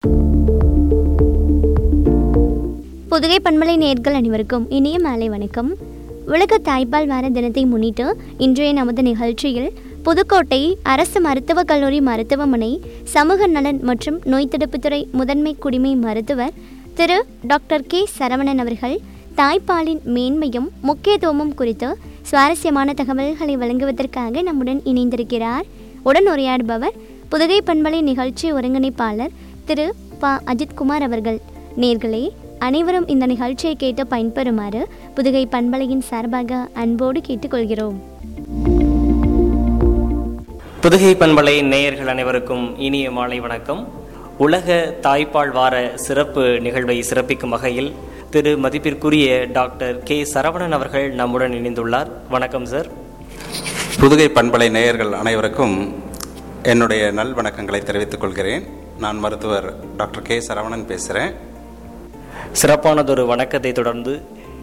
புதுகை பண்பலை நேர்கள் அனைவருக்கும் இனிய மாலை வணக்கம் உலக தாய்ப்பால் வார தினத்தை முன்னிட்டு இன்றைய நமது நிகழ்ச்சியில் புதுக்கோட்டை அரசு மருத்துவக் கல்லூரி மருத்துவமனை சமூக நலன் மற்றும் நோய் தடுப்புத்துறை முதன்மை குடிமை மருத்துவர் திரு டாக்டர் கே சரவணன் அவர்கள் தாய்ப்பாலின் மேன்மையும் முக்கியத்துவமும் குறித்து சுவாரஸ்யமான தகவல்களை வழங்குவதற்காக நம்முடன் இணைந்திருக்கிறார் உடன் உரையாடுபவர் புதுகை பண்பலை நிகழ்ச்சி ஒருங்கிணைப்பாளர் திரு ப அஜித்குமார் அவர்கள் நேர்களே அனைவரும் இந்த நிகழ்ச்சியை கேட்டு பயன்பெறுமாறு புதுகை பண்பலையின் சார்பாக அன்போடு கேட்டுக்கொள்கிறோம் புதுகை பண்பலை நேயர்கள் அனைவருக்கும் இனிய மாலை வணக்கம் உலக தாய்ப்பால் வார சிறப்பு நிகழ்வை சிறப்பிக்கும் வகையில் திரு மதிப்பிற்குரிய டாக்டர் கே சரவணன் அவர்கள் நம்முடன் இணைந்துள்ளார் வணக்கம் சார் புதுகை பண்பலை நேயர்கள் அனைவருக்கும் என்னுடைய நல்வணக்கங்களை தெரிவித்துக் கொள்கிறேன் நான் மருத்துவர் டாக்டர் கே சரவணன் பேசுகிறேன் சிறப்பானதொரு வணக்கத்தை தொடர்ந்து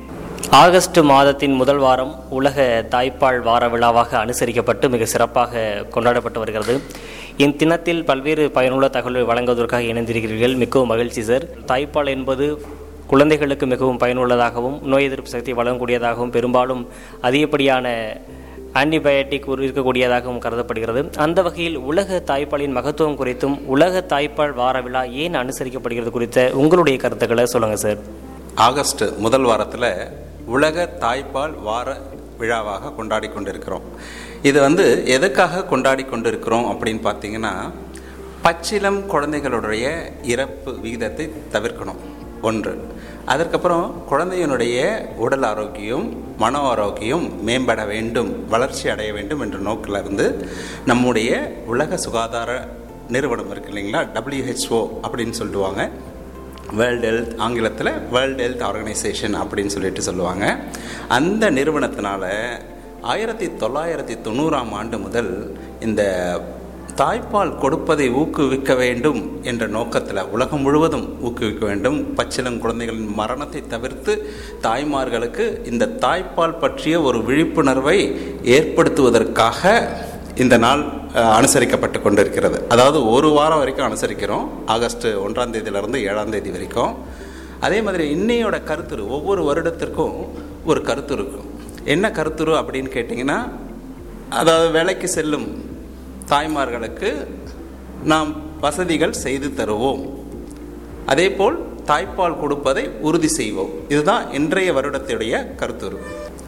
ஆகஸ்ட் மாதத்தின் முதல் வாரம் உலக தாய்ப்பால் வார விழாவாக அனுசரிக்கப்பட்டு மிக சிறப்பாக கொண்டாடப்பட்டு வருகிறது இத்தினத்தில் பல்வேறு பயனுள்ள தகவல்கள் வழங்குவதற்காக இணைந்திருக்கிறீர்கள் மிகவும் மகிழ்ச்சி சார் தாய்ப்பால் என்பது குழந்தைகளுக்கு மிகவும் பயனுள்ளதாகவும் நோய் எதிர்ப்பு சக்தி வழங்கக்கூடியதாகவும் பெரும்பாலும் அதிகப்படியான ஆன்டிபயோட்டிக் இருக்கக்கூடியதாகவும் கருதப்படுகிறது அந்த வகையில் உலக தாய்ப்பாலின் மகத்துவம் குறித்தும் உலக தாய்ப்பால் வார விழா ஏன் அனுசரிக்கப்படுகிறது குறித்த உங்களுடைய கருத்துக்களை சொல்லுங்கள் சார் ஆகஸ்ட் முதல் வாரத்தில் உலக தாய்ப்பால் வார விழாவாக கொண்டாடி கொண்டிருக்கிறோம் இது வந்து எதுக்காக கொண்டாடி கொண்டிருக்கிறோம் அப்படின்னு பார்த்தீங்கன்னா பச்சிலம் குழந்தைகளுடைய இறப்பு விகிதத்தை தவிர்க்கணும் ஒன்று அதற்கப்புறம் குழந்தையினுடைய உடல் ஆரோக்கியம் மன ஆரோக்கியம் மேம்பட வேண்டும் வளர்ச்சி அடைய வேண்டும் என்ற நோக்கில் இருந்து நம்முடைய உலக சுகாதார நிறுவனம் இருக்கு இல்லைங்களா டபிள்யூஹெச்ஓ அப்படின்னு சொல்லுவாங்க வேர்ல்டு ஹெல்த் ஆங்கிலத்தில் வேர்ல்டு ஹெல்த் ஆர்கனைசேஷன் அப்படின்னு சொல்லிட்டு சொல்லுவாங்க அந்த நிறுவனத்தினால ஆயிரத்தி தொள்ளாயிரத்தி தொண்ணூறாம் ஆண்டு முதல் இந்த தாய்ப்பால் கொடுப்பதை ஊக்குவிக்க வேண்டும் என்ற நோக்கத்தில் உலகம் முழுவதும் ஊக்குவிக்க வேண்டும் பச்சிளம் குழந்தைகளின் மரணத்தை தவிர்த்து தாய்மார்களுக்கு இந்த தாய்ப்பால் பற்றிய ஒரு விழிப்புணர்வை ஏற்படுத்துவதற்காக இந்த நாள் அஹ், அனுசரிக்கப்பட்டு கொண்டிருக்கிறது அதாவது ஒரு வாரம் வரைக்கும் அனுசரிக்கிறோம் ஆகஸ்ட் ஒன்றாம் தேதியிலிருந்து ஏழாம் தேதி வரைக்கும் அதே மாதிரி இன்னையோட கருத்துரு ஒவ்வொரு வருடத்திற்கும் ஒரு கருத்துரு இருக்கும் என்ன கருத்துரு அப்படின்னு கேட்டிங்கன்னா அதாவது வேலைக்கு செல்லும் தாய்மார்களுக்கு நாம் வசதிகள் செய்து தருவோம் அதேபோல் தாய்ப்பால் கொடுப்பதை உறுதி செய்வோம் இதுதான் இன்றைய வருடத்துடைய கருத்துரு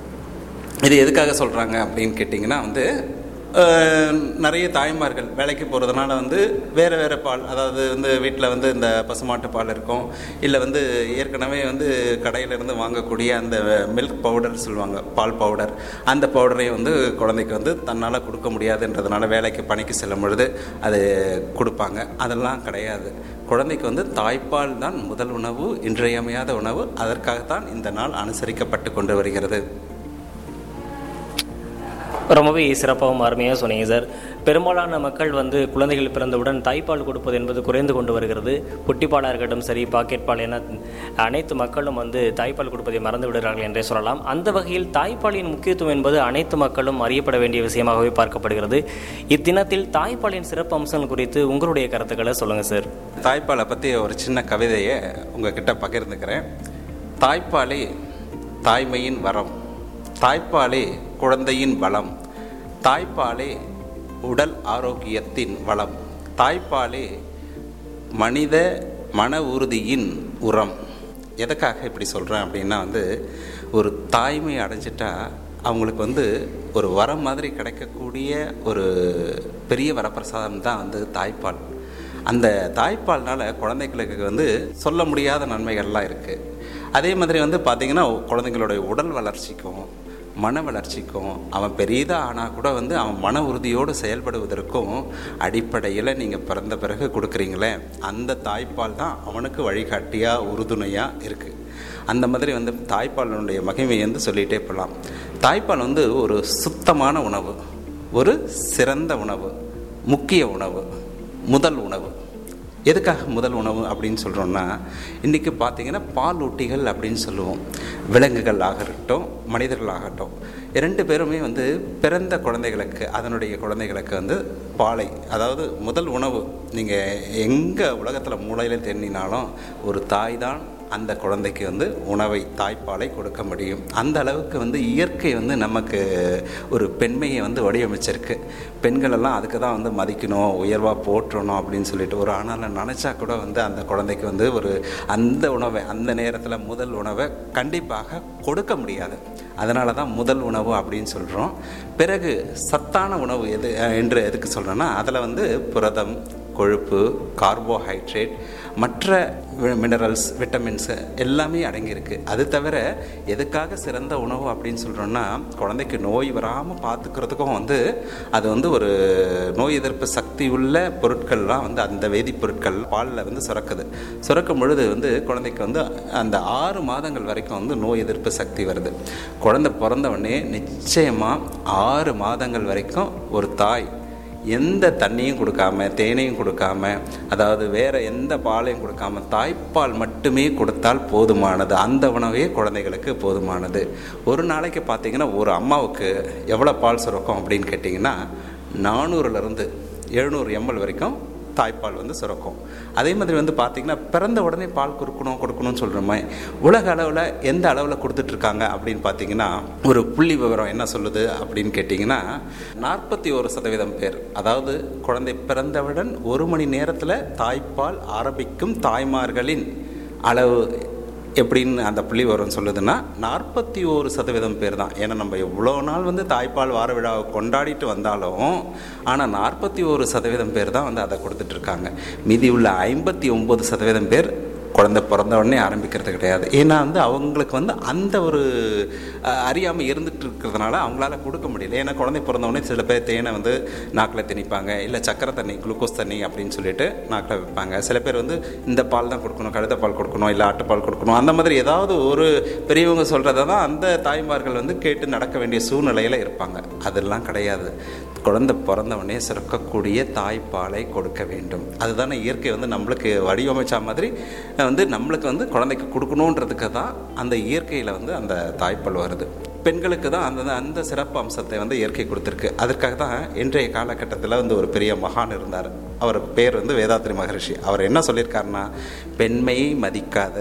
இது எதுக்காக சொல்கிறாங்க அப்படின்னு கேட்டிங்கன்னா வந்து அஹ், நிறைய தாய்மார்கள் வேலைக்கு போகிறதுனால வந்து வேறு வேறு பால் அதாவது வந்து வீட்டில் வந்து இந்த பசுமாட்டு பால் இருக்கும் இல்லை வந்து ஏற்கனவே வந்து கடையிலேருந்து வாங்கக்கூடிய அந்த மில்க் பவுடர் சொல்லுவாங்க பால் பவுடர் அந்த பவுடரையும் வந்து குழந்தைக்கு வந்து தன்னால் கொடுக்க முடியாதுன்றதுனால வேலைக்கு பணிக்கு செல்லும் பொழுது அது கொடுப்பாங்க அதெல்லாம் கிடையாது குழந்தைக்கு வந்து தாய்ப்பால் தான் முதல் உணவு இன்றியமையாத உணவு அதற்காகத்தான் இந்த நாள் அனுசரிக்கப்பட்டு கொண்டு வருகிறது ரொம்பவே சிறப்பாகவும் அருமையாக சொன்னீங்க சார் பெரும்பாலான மக்கள் வந்து குழந்தைகள் பிறந்தவுடன் தாய்ப்பால் கொடுப்பது என்பது குறைந்து கொண்டு வருகிறது புட்டிப்பாலாக இருக்கட்டும் சரி பாக்கெட் பால் என அனைத்து மக்களும் வந்து தாய்ப்பால் கொடுப்பதை மறந்து விடுகிறார்கள் என்றே சொல்லலாம் அந்த வகையில் தாய்ப்பாலின் முக்கியத்துவம் என்பது அனைத்து மக்களும் அறியப்பட வேண்டிய விஷயமாகவே பார்க்கப்படுகிறது இத்தினத்தில் தாய்ப்பாலின் சிறப்பு அம்சங்கள் குறித்து உங்களுடைய கருத்துக்களை சொல்லுங்கள் சார் தாய்ப்பாலை பற்றி ஒரு சின்ன கவிதையை உங்ககிட்ட பகிர்ந்துக்கிறேன் தாய்ப்பாலே தாய்மையின் வரம் தாய்ப்பாலே குழந்தையின் பலம் தாய்ப்பாலே உடல் ஆரோக்கியத்தின் வளம் தாய்ப்பாலே மனித மன உறுதியின் உரம் எதுக்காக இப்படி சொல்கிறேன் அப்படின்னா வந்து ஒரு தாய்மை அடைஞ்சிட்டா அவங்களுக்கு வந்து ஒரு வரம் மாதிரி கிடைக்கக்கூடிய ஒரு பெரிய வரப்பிரசாதம் தான் வந்து தாய்ப்பால் அந்த தாய்ப்பால்னால குழந்தைகளுக்கு வந்து சொல்ல முடியாத நன்மைகள்லாம் இருக்குது அதே மாதிரி வந்து பார்த்திங்கன்னா குழந்தைங்களுடைய உடல் வளர்ச்சிக்கும் மன வளர்ச்சிக்கும் அவன் பெரியதாக ஆனால் கூட வந்து அவன் மன உறுதியோடு செயல்படுவதற்கும் அடிப்படையில் நீங்கள் பிறந்த பிறகு கொடுக்குறீங்களே அந்த தாய்ப்பால் தான் அவனுக்கு வழிகாட்டியாக உறுதுணையாக இருக்குது அந்த மாதிரி வந்து தாய்ப்பாலினுடைய மகிமையை வந்து சொல்லிகிட்டே போகலாம் தாய்ப்பால் வந்து ஒரு சுத்தமான உணவு ஒரு சிறந்த உணவு முக்கிய உணவு முதல் உணவு எதுக்காக முதல் உணவு அப்படின்னு சொல்கிறோன்னா இன்றைக்கி பார்த்தீங்கன்னா பால் ஊட்டிகள் அப்படின்னு சொல்லுவோம் விலங்குகள் ஆகட்டும் மனிதர்கள் ஆகட்டும் இரண்டு பேருமே வந்து பிறந்த குழந்தைகளுக்கு அதனுடைய குழந்தைகளுக்கு வந்து பாலை அதாவது முதல் உணவு நீங்கள் எங்கே உலகத்தில் மூளையில் தென்னினாலும் ஒரு தாய் தான் அந்த குழந்தைக்கு வந்து உணவை தாய்ப்பாலை கொடுக்க முடியும் அந்த அளவுக்கு வந்து இயற்கை வந்து நமக்கு ஒரு பெண்மையை வந்து வடிவமைச்சிருக்கு பெண்கள் எல்லாம் அதுக்கு தான் வந்து மதிக்கணும் உயர்வாக போற்றணும் அப்படின்னு சொல்லிட்டு ஒரு ஆணால் நினச்சா கூட வந்து அந்த குழந்தைக்கு வந்து ஒரு அந்த உணவை அந்த நேரத்தில் முதல் உணவை கண்டிப்பாக கொடுக்க முடியாது அதனால தான் முதல் உணவு அப்படின்னு சொல்கிறோம் பிறகு சத்தான உணவு எது அஹ், என்று எதுக்கு சொல்கிறேன்னா அதில் வந்து புரதம் கொழுப்பு கார்போஹைட்ரேட் மற்ற மினரல்ஸ் விட்டமின்ஸ் எல்லாமே அடங்கியிருக்கு அது தவிர எதுக்காக சிறந்த உணவு அப்படின்னு சொல்கிறோன்னா குழந்தைக்கு நோய் வராமல் பார்த்துக்கிறதுக்கும் வந்து அது வந்து ஒரு நோய் எதிர்ப்பு சக்தி உள்ள பொருட்கள்லாம் வந்து அந்த வேதிப்பொருட்கள் பாலில் வந்து சுரக்குது சுரக்கும் பொழுது வந்து குழந்தைக்கு வந்து அந்த ஆறு மாதங்கள் வரைக்கும் வந்து நோய் எதிர்ப்பு சக்தி வருது குழந்தை பிறந்த உடனே நிச்சயமாக ஆறு மாதங்கள் வரைக்கும் ஒரு தாய் எந்த தண்ணியும் கொடுக்காம தேனையும் கொடுக்காம அதாவது வேற எந்த பாலையும் கொடுக்காம தாய்ப்பால் மட்டுமே கொடுத்தால் போதுமானது அந்த உணவே குழந்தைகளுக்கு போதுமானது ஒரு நாளைக்கு பார்த்தீங்கன்னா ஒரு அம்மாவுக்கு எவ்வளோ பால் சுரக்கும் அப்படின்னு கேட்டிங்கன்னா நானூறுலேருந்து எழுநூறு எம்எல் வரைக்கும் தாய்ப்பால் வந்து சுரக்கும் அதே மாதிரி வந்து பார்த்திங்கன்னா பிறந்த உடனே பால் கொடுக்கணும் கொடுக்கணும்னு சொல்கிற மாதிரி உலக அளவில் எந்த அளவில் கொடுத்துட்ருக்காங்க அப்படின்னு பார்த்தீங்கன்னா ஒரு புள்ளி விவரம் என்ன சொல்லுது அப்படின்னு கேட்டிங்கன்னா நாற்பத்தி ஒரு சதவீதம் பேர் அதாவது குழந்தை பிறந்தவுடன் ஒரு மணி நேரத்தில் தாய்ப்பால் ஆரம்பிக்கும் தாய்மார்களின் அளவு எப்படின்னு அந்த புள்ளி விவரம் சொல்லுதுன்னா நாற்பத்தி ஒரு சதவீதம் பேர் தான் ஏன்னா நம்ம எவ்வளோ நாள் வந்து தாய்ப்பால் வார விழாவை கொண்டாடிட்டு வந்தாலும் ஆனால் நாற்பத்தி ஒரு சதவீதம் பேர் தான் வந்து அதை கொடுத்துட்ருக்காங்க மீதி உள்ள ஐம்பத்தி ஒம்பது சதவீதம் பேர் குழந்தை பிறந்த உடனே ஆரம்பிக்கிறது கிடையாது ஏன்னா வந்து அவங்களுக்கு வந்து அந்த ஒரு அறியாமல் இருந்துட்டு இருக்கிறதுனால அவங்களால கொடுக்க முடியல ஏன்னா குழந்தை பிறந்த உடனே சில பேர் தேனை வந்து நாக்கில் திணிப்பாங்க இல்லை சக்கரை தண்ணி குளுக்கோஸ் தண்ணி அப்படின்னு சொல்லிட்டு நாக்கில் வைப்பாங்க சில பேர் வந்து இந்த பால் தான் கொடுக்கணும் கழுத பால் கொடுக்கணும் இல்லை ஆட்டுப்பால் கொடுக்கணும் அந்த மாதிரி ஏதாவது ஒரு பெரியவங்க சொல்கிறத தான் அந்த தாய்மார்கள் வந்து கேட்டு நடக்க வேண்டிய சூழ்நிலையில் இருப்பாங்க அதெல்லாம் கிடையாது குழந்தை பிறந்த உடனே சுரக்கக்கூடிய தாய்ப்பாலை கொடுக்க வேண்டும் அதுதானே இயற்கை வந்து நம்மளுக்கு வடிவமைச்ச மாதிரி வந்து நம்மளுக்கு வந்து குழந்தைக்கு கொடுக்கணுன்றதுக்கு தான் அந்த இயற்கையில் வந்து அந்த தாய்ப்பால் வருது பெண்களுக்கு தான் அந்த அந்த சிறப்பு அம்சத்தை வந்து இயற்கை கொடுத்துருக்கு அதற்காக தான் இன்றைய காலகட்டத்தில் வந்து ஒரு பெரிய மகான் இருந்தார் அவர் பேர் வந்து வேதாத்ரி மகரிஷி அவர் என்ன சொல்லியிருக்காருன்னா பெண்மையை மதிக்காத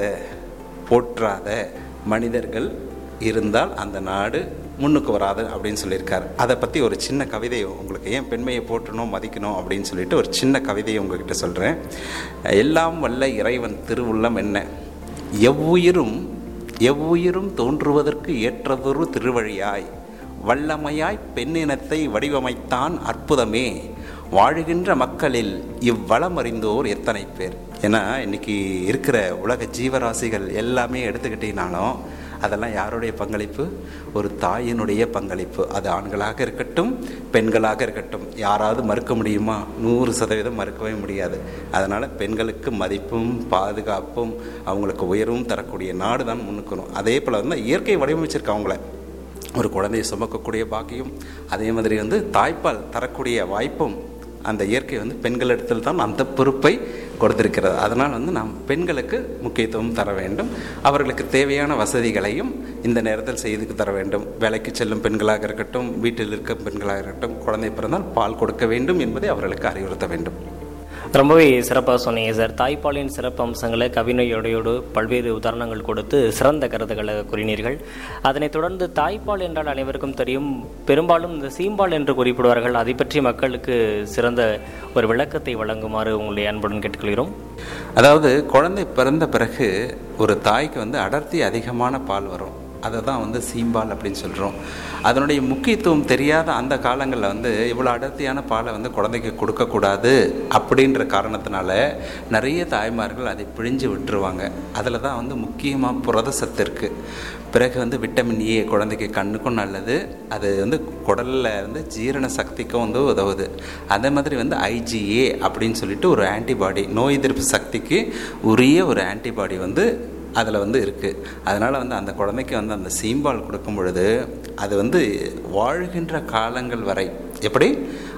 போற்றாத மனிதர்கள் இருந்தால் அந்த நாடு முன்னுக்கு வராது அப்படின்னு சொல்லியிருக்காரு அதை பற்றி ஒரு சின்ன கவிதையை உங்களுக்கு ஏன் பெண்மையை போற்றணும் மதிக்கணும் அப்படின்னு சொல்லிட்டு ஒரு சின்ன கவிதையை உங்ககிட்ட சொல்கிறேன் எல்லாம் வல்ல இறைவன் திருவுள்ளம் என்ன எவ்வுயிரும் எவ்வுயிரும் தோன்றுவதற்கு ஏற்றதொரு திருவழியாய் வல்லமையாய் பெண்ணினத்தை வடிவமைத்தான் அற்புதமே வாழுகின்ற மக்களில் இவ்வளம் அறிந்தோர் எத்தனை பேர் ஏன்னா இன்னைக்கு இருக்கிற உலக ஜீவராசிகள் எல்லாமே எடுத்துக்கிட்டீங்கனாலும் அதெல்லாம் யாருடைய பங்களிப்பு ஒரு தாயினுடைய பங்களிப்பு அது ஆண்களாக இருக்கட்டும் பெண்களாக இருக்கட்டும் யாராவது மறுக்க முடியுமா நூறு சதவீதம் மறுக்கவே முடியாது அதனால் பெண்களுக்கு மதிப்பும் பாதுகாப்பும் அவங்களுக்கு உயர்வும் தரக்கூடிய நாடு தான் முன்னுக்கணும் அதே போல் வந்து இயற்கை வடிவமைச்சிருக்கு அவங்கள ஒரு குழந்தையை சுமக்கக்கூடிய பாக்கியம் அதே மாதிரி வந்து தாய்ப்பால் தரக்கூடிய வாய்ப்பும் அந்த இயற்கை வந்து பெண்களிடத்தில் தான் அந்த பொறுப்பை கொடுத்திருக்கிறது அதனால் வந்து நாம் பெண்களுக்கு முக்கியத்துவம் தர வேண்டும் அவர்களுக்கு தேவையான வசதிகளையும் இந்த நேரத்தில் செய்து தர வேண்டும் வேலைக்கு செல்லும் பெண்களாக இருக்கட்டும் வீட்டில் இருக்கும் பெண்களாக இருக்கட்டும் குழந்தை பிறந்தால் பால் கொடுக்க வேண்டும் என்பதை அவர்களுக்கு அறிவுறுத்த வேண்டும் ரொம்பவே சிறப்பாக சொன்னீங்க சார் தாய்ப்பாலின் சிறப்பு அம்சங்களை கவிநயோடையோடு பல்வேறு உதாரணங்கள் கொடுத்து சிறந்த கருத்துக்களை கூறினீர்கள் அதனைத் தொடர்ந்து தாய்ப்பால் என்றால் அனைவருக்கும் தெரியும் பெரும்பாலும் இந்த சீம்பால் என்று குறிப்பிடுவார்கள் அதை பற்றி மக்களுக்கு சிறந்த ஒரு விளக்கத்தை வழங்குமாறு உங்களை அன்புடன் கேட்டுக்கொள்கிறோம் அதாவது குழந்தை பிறந்த பிறகு ஒரு தாய்க்கு வந்து அடர்த்தி அதிகமான பால் வரும் அதை தான் வந்து சீம்பால் அப்படின்னு சொல்கிறோம் அதனுடைய முக்கியத்துவம் தெரியாத அந்த காலங்களில் வந்து இவ்வளோ அடர்த்தியான பாலை வந்து குழந்தைக்கு கொடுக்கக்கூடாது அப்படின்ற காரணத்தினால நிறைய தாய்மார்கள் அதை பிழிஞ்சு விட்டுருவாங்க அதில் தான் வந்து முக்கியமாக புரத சத்து இருக்குது பிறகு வந்து விட்டமின் ஏ குழந்தைக்கு கண்ணுக்கும் நல்லது அது வந்து குடலில் வந்து ஜீரண சக்திக்கும் வந்து உதவுது அதே மாதிரி வந்து ஐஜிஏ அப்படின்னு சொல்லிட்டு ஒரு ஆன்டிபாடி நோய் எதிர்ப்பு சக்திக்கு உரிய ஒரு ஆன்டிபாடி வந்து அதில் வந்து இருக்குது அதனால் வந்து அந்த குழந்தைக்கு வந்து அந்த சீம்பால் கொடுக்கும் பொழுது அது வந்து வாழ்கின்ற காலங்கள் வரை எப்படி